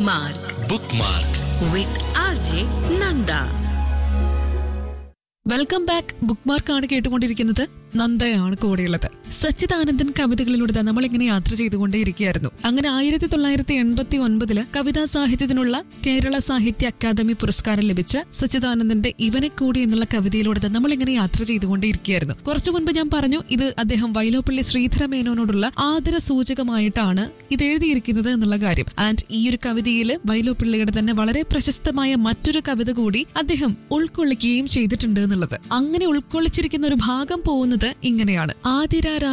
Bookmark bookmark with RJ Nanda. Welcome back ബുക്ക് മാർക്കാണ് കേട്ടുകൊണ്ടിരിക്കുന്നത് നന്ദയാണ് കൂടെയുള്ളത് സച്ചിദാനന്ദൻ കവിതകളിലൂടെ ദാ നമ്മളിങ്ങനെ യാത്ര ചെയ്തുകൊണ്ടേയിരിക്കുകയായിരുന്നു അങ്ങനെ ആയിരത്തി തൊള്ളായിരത്തി എൺപത്തി ഒൻപതില് കവിതാ സാഹിത്യത്തിനുള്ള കേരള സാഹിത്യ അക്കാദമി പുരസ്കാരം ലഭിച്ച സച്ചിദാനന്ദന്റെ ഇവനെ കൂടി എന്നുള്ള കവിതയിലൂടെ ദാ നമ്മളിങ്ങനെ യാത്ര ചെയ്തുകൊണ്ടേയിരിക്കുകയായിരുന്നു കുറച്ചു മുൻപ് ഞാൻ പറഞ്ഞു ഇത് അദ്ദേഹം വൈലോപ്പള്ളി ശ്രീധര മേനോനോടുള്ള ആദര സൂചകമായിട്ടാണ് ഇത് എഴുതിയിരിക്കുന്നത് എന്നുള്ള കാര്യം ആൻഡ് ഈ ഒരു കവിതയിൽ വൈലോപ്പിള്ളിയുടെ തന്നെ വളരെ പ്രശസ്തമായ മറ്റൊരു കവിത കൂടി അദ്ദേഹം ഉൾക്കൊള്ളിക്കുകയും ചെയ്തിട്ടുണ്ട് എന്നുള്ളത് അങ്ങനെ ഉൾക്കൊള്ളിച്ചിരിക്കുന്ന ഒരു ഭാഗം പോകുന്നത് ഇങ്ങനെയാണ് ആതിരാ